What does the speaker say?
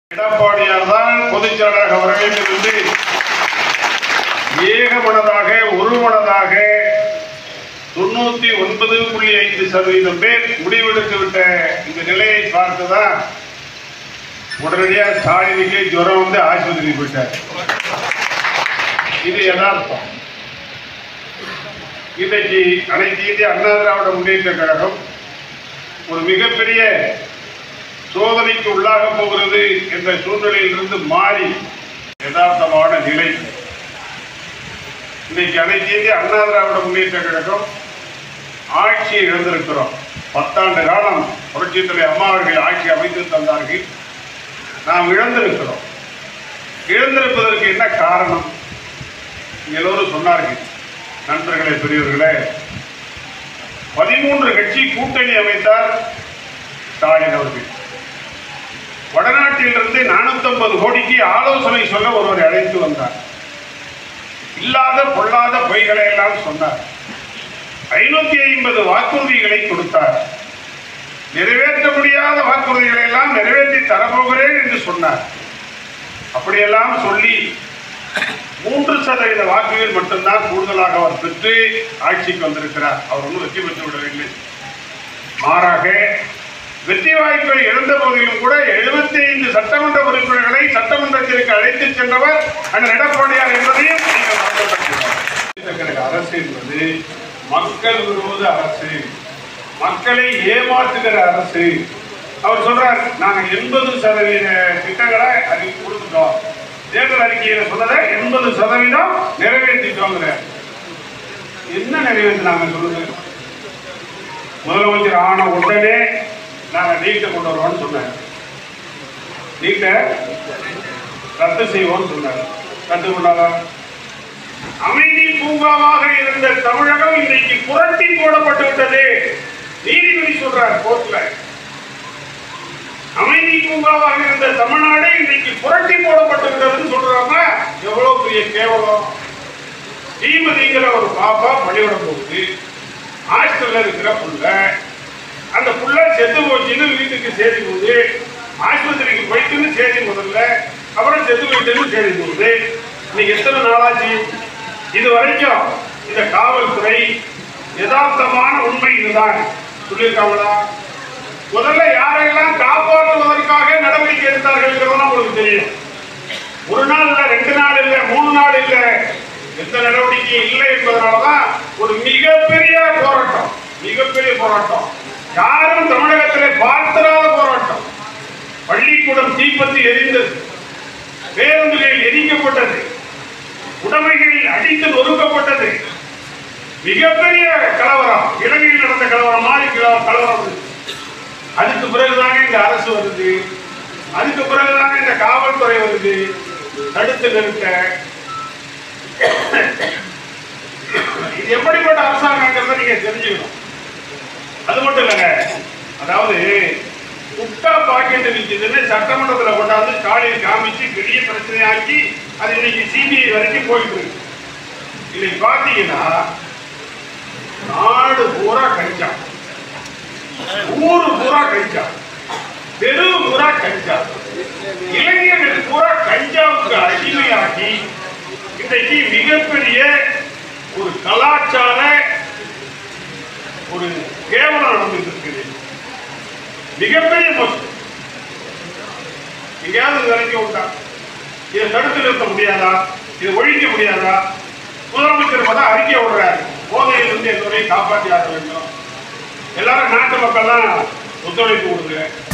எடப்பாடியார் தான் பொதுச் செயலாளராக வர வேண்டும் என்று ஏகமனதாக ஒருமனதாக தொண்ணூத்தி ஒன்பது புள்ளி ஐந்து சதவீதம் பேர் முடிவெடுத்து விட்ட இந்த நிலையை பார்த்துதான் உடனடியா ஸ்டாலினுக்கே ஜுரம் வந்து ஆஸ்பத்திரிக்கு போயிட்டார் இது யதார்த்தம் இன்றைக்கு அனைத்து இந்திய அண்ணா திராவிட முன்னேற்ற கழகம் ஒரு மிகப்பெரிய சோதனைக்கு உள்ளாக போகிறது என்ற சூழ்நிலையிலிருந்து மாறி யதார்த்தமான நிலை இன்னைக்கு அனைத்து இந்திய அண்ணா திராவிட முன்னேற்ற கழகம் ஆட்சியை இழந்திருக்கிறோம் பத்தாண்டு காலம் புரட்சித் தலைவர் அம்மா அவர்கள் ஆட்சி அமைத்து தந்தார்கள் நாம் இழந்திருக்கிறோம் இழந்திருப்பதற்கு என்ன காரணம் எல்லோரும் சொன்னார்கள் நண்பர்களே பெரியவர்களே பதிமூன்று கட்சி கூட்டணி அமைத்தார் ஸ்டாலின் அவர்கள் வடநாட்டிலிருந்து நானூத்தி கோடிக்கு ஆலோசனை சொல்ல ஒருவரை அழைத்து வந்தார் இல்லாத பொல்லாத பொய்களை எல்லாம் சொன்னார் ஐநூத்தி ஐம்பது வாக்குறுதிகளை கொடுத்தார் நிறைவேற்ற முடியாத வாக்குறுதிகளை எல்லாம் நிறைவேற்றி தரப்போகிறேன் என்று சொன்னார் அப்படியெல்லாம் சொல்லி மூன்று சதவீத வாக்குகள் மட்டும்தான் கூடுதலாக அவர் பெற்று ஆட்சிக்கு வந்திருக்கிறார் அவர் ஒன்றும் வெற்றி பெற்று விடவில்லை மாறாக வெற்றி வாய்ப்பை இழந்த போதிலும் கூட 75 சட்டமன்ற உறுப்பினர்களை சட்டமன்றத்திற்கு அழைத்து சென்றவர் அண்ணன் எடப்பாடியார் என்பதையும் நீங்கள் மறந்துவிடக்கூடாது. அரசு என்பது மக்கள் விரோத அரசு மக்களை ஏமாற்றுகிற அரசு அவர் சொல்றார் நாங்க எண்பது சதவீத திட்டங்களை அதுக்கு கொடுத்துட்டோம் தேர்தல் அறிக்கையில சொன்னதை எண்பது சதவீதம் நிறைவேற்றிட்டோங்கிற என்ன நிறைவேற்றினாங்க சொல்லுங்க முதலமைச்சர் ஆன உடனே நாங்க நீட்டை கொண்டு வருவோம்னு சொன்னார் நீட்டை ரத்து செய்வோம்னு சொன்னார் ரத்து பண்ணாதா அமைதி பூங்காவாக இருந்த தமிழகம் இன்றைக்கு புரட்டி போடப்பட்டு விட்டது நீதிபதி சொல்றார் கோர்ட்ல அமைதி பூங்காவாக இருந்த தமிழ்நாடு இன்றைக்கு புரட்டி போடப்பட்டு விட்டதுன்னு சொல்றாங்க எவ்வளவு பெரிய கேவலம் ஸ்ரீமதிங்கிற ஒரு பாப்பா பள்ளியோட போகுது ஹாஸ்டல்ல இருக்கிற புள்ள அந்த புள்ள செத்து போச்சுன்னு வீட்டுக்கு செய்தி போகுது ஆஸ்பத்திரிக்கு போயிட்டுன்னு செய்தி முதல்ல அப்புறம் செத்து போயிட்டுன்னு செய்தி போகுது இன்னைக்கு எத்தனை நாளாச்சு இது வரைக்கும் இந்த காவல்துறை யதார்த்தமான உண்மை இதுதான் சொல்லியிருக்காங்களா முதல்ல யாரையெல்லாம் காப்பாற்றுவதற்காக நடவடிக்கை எடுத்தார்கள் உங்களுக்கு தெரியும் ஒரு நாள் இல்ல ரெண்டு நாள் இல்ல மூணு நாள் இல்ல எந்த நடவடிக்கையும் இல்லை என்பதனாலதான் ஒரு மிகப்பெரிய போராட்டம் மிகப்பெரிய போராட்டம் யாரும் தமிழகத்திலே பார்த்திராத போராட்டம் பள்ளிக்கூடம் தீப்பற்றி எரிந்தது பேருந்துகள் எரிக்கப்பட்டது உடைமைகள் அடித்து நொறுக்கப்பட்டது மிகப்பெரிய கலவரம் இலங்கையில் நடந்த கலவரம் மாதிரி கல- கலவரம் இது. அதுக்கு பிறகுதாங்க இந்த அரசு வருது அதுக்கு பிறகுதாங்க இந்த காவல்துறை வருது தடுத்து நிறுத்த இது எப்படிப்பட்ட அரசாங்கங்கிறத நீங்க தெரிஞ்சுக்கணும் அது மட்டும் இல்லைங்க அதாவது குட்டா பாக்கெட் விற்குதுன்னு சட்டமன்றத்தில் கொண்டாந்து ஸ்டாலின் காமிச்சு பெரிய பிரச்சனையாக்கி அது இன்னைக்கு சிபிஐ வரைக்கும் போயிட்டு இருக்கு இன்னைக்கு பாத்தீங்கன்னா நாடு பூரா கஞ்சா ஊரு பூரா கஞ்சா தெரு பூரா கஞ்சா இளைஞர்கள் பூரா கஞ்சாவுக்கு அடிமையாகி இன்றைக்கு மிகப்பெரிய ஒரு கலாச்சார ஒரு கேவலம் நடந்துட்டு இருக்குது மிகப்பெரிய மோசம் எங்கேயாவது இது வரைக்கும் உண்டா இதை தடுத்து நிறுத்த முடியாதா இதை ஒழிக்க முடியாதா முதலமைச்சர் பார்த்தா அறிக்கை விடுறாரு போதையிலிருந்து எல்லோரையும் காப்பாற்றி ஆக வேண்டும் எல்லாரும் நாட்டு மக்கள்லாம் ஒத்துழைப்பு கொடுங்க